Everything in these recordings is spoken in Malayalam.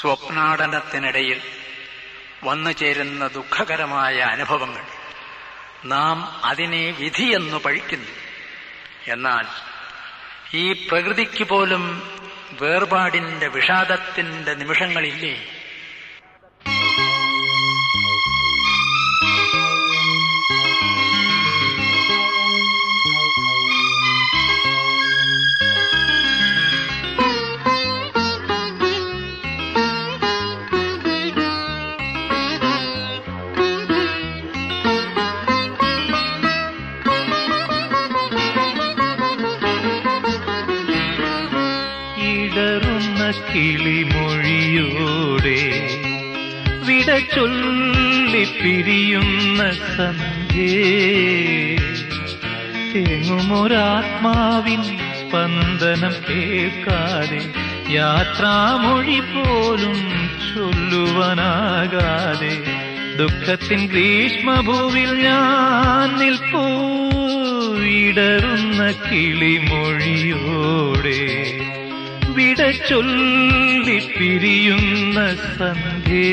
സ്വപ്നാടനത്തിനിടയിൽ വന്നു ചേരുന്ന ദുഃഖകരമായ അനുഭവങ്ങൾ നാം അതിനെ വിധിയെന്നു പഴിക്കുന്നു എന്നാൽ ഈ പ്രകൃതിക്ക് പോലും വേർപാടിന്റെ വിഷാദത്തിന്റെ നിമിഷങ്ങളില്ലേ ഇടറുന്ന കിളിമൊഴിയോടെ വിട ചൊല്ലി പിരിയുന്ന സന്ധ്യേ തെങ്ങുമൊരാത്മാവിൻ സ്പന്ദനം കേൾക്കാതെ യാത്രാമൊഴി പോലും ചൊല്ലുവാനാകാതെ ദുഃഖത്തിൻ ഗ്രീഷ്മഭൂവിൽ ഞാൻ നിൽപ്പൂ ഇടറുന്ന കിളിമൊഴിയോടെ വിട ചൊല്ലി പിരിയുന്ന സന്ധ്യേ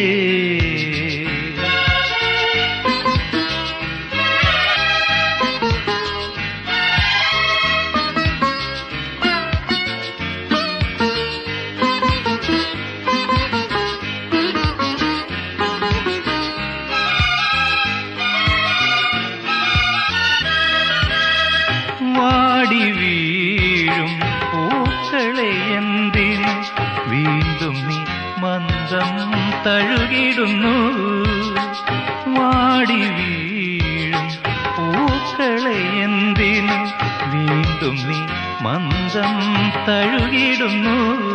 വാടി വീഴും പൂക്കളെ എന്തിനു വീണ്ടും നീ മന്ദം തഴുകിടുന്നു വാടി വീഴും പൂക്കളെ എന്തിനു വീണ്ടും നീ മന്ദം തഴുകിടുന്നു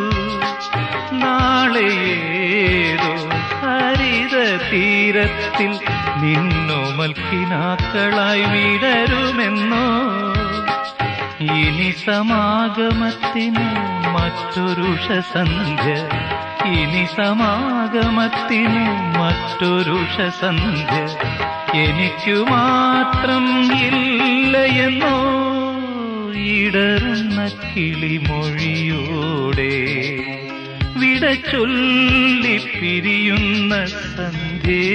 നാളെയേതോ ഹരിത തീരത്തിൽ നിന്നോമൽക്കിനാക്കളായി വിടരുമെന്നോ ഇനി സമാഗമത്തിന് മറ്റൊരുഷ സന്ധ്യ ഇനി സമാഗമത്തിന് മറ്റൊരുഷ സന്ധ്യ എനിക്കു മാത്രം ഇല്ലയെന്നോ ഇടറുന്ന കിളിമൊഴിയോടെ വിട ചൊല്ലി പിരിയുന്ന സന്ധ്യേ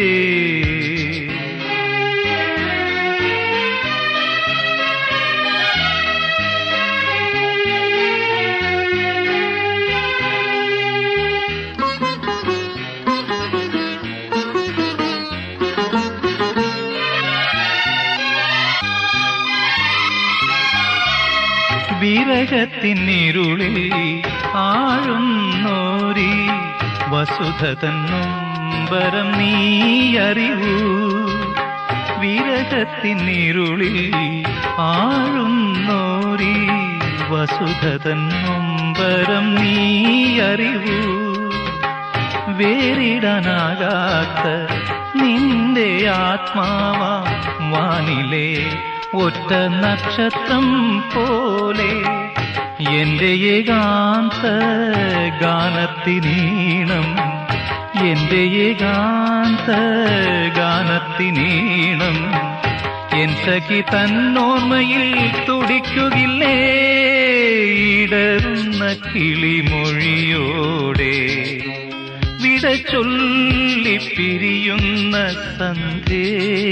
വിരകത്തിനിരുളിൽ ആഴുന്നോരി വസുധ തന്നുംബരം നീ അറിവൂ വിരകത്തിനിരുളിൽ ആഴുന്നോരി വസുധ തന്നുംബരം നീ അറിവൂ വേറിടാനാകാത്ത നിന്റെ ആത്മാവാ വാനിലെ ഒറ്റ നക്ഷത്രം പോലെ എന്റെ ഏകാന്ത ഗാനത്തിനീണം എന്റെ ഏകാന്ത ഗാനത്തിനീണം എൻ സഖി തന്നോർമ്മയിൽ തുടിക്കുകില്ലേ ഇടറുന്ന കിളിമൊഴിയോടെ വിട ചൊല്ലി പിരിയുന്ന സന്ധ്യേ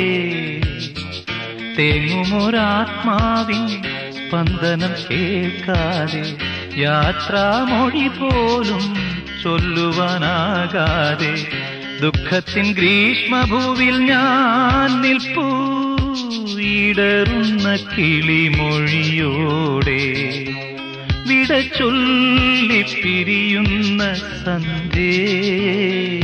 തേങ്ങുമൊരാത്മാവിൻ സ്പന്ദനം കേൾക്കാതെ യാത്രാമൊഴി പോലും ചൊല്ലുവാനാകാതെ ദുഃഖത്തിൻ ഗ്രീഷ്മഭൂവിൽ ഞാൻ നിൽപ്പൂ ഇടറുന്ന കിളിമൊഴിയോടെ വിട ചൊല്ലി പിരിയുന്ന സന്ധ്യേ